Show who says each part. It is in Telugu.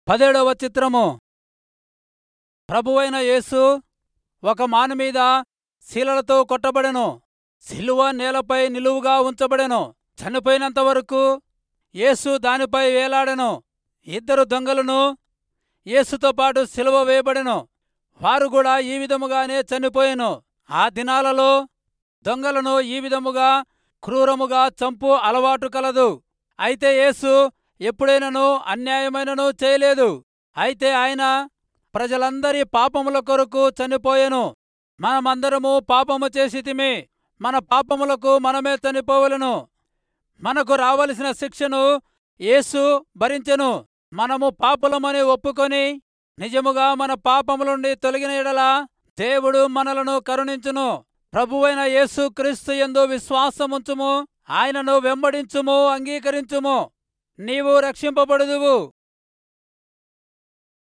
Speaker 1: పదేడవ చిత్రము ప్రభువైన యేసు ఒక మాను మీద శీలలతో కొట్టబడెను శిలువ నేలపై నిలువుగా ఉంచబడెను చనిపోయినంత వరకు యేసు దానిపై వేలాడెను ఇద్దరు దొంగలను యేసుతో పాటు సిలువ వేయబడెను వారు కూడా ఈ విధముగానే చనిపోయెను ఆ దినాలలో దొంగలను ఈ విధముగా క్రూరముగా చంపు అలవాటు కలదు అయితే యేసు ఎప్పుడైనను అన్యాయమైనను చేయలేదు అయితే ఆయన ప్రజలందరి పాపముల కొరకు చనిపోయెను మనమందరము పాపము చేసితిమి మన పాపములకు మనమే చనిపోవలెను మనకు రావలసిన శిక్షను యేసు భరించెను మనము పాపులమని ఒప్పుకొని నిజముగా మన పాపముల నుండి తొలగిన ఎడల దేవుడు మనలను కరుణించును ప్రభువైన యేసు క్రీస్తు యందు విశ్వాసముంచుము ఆయనను వెంబడించుము అంగీకరించుము నీవు రక్షింపబడుదువు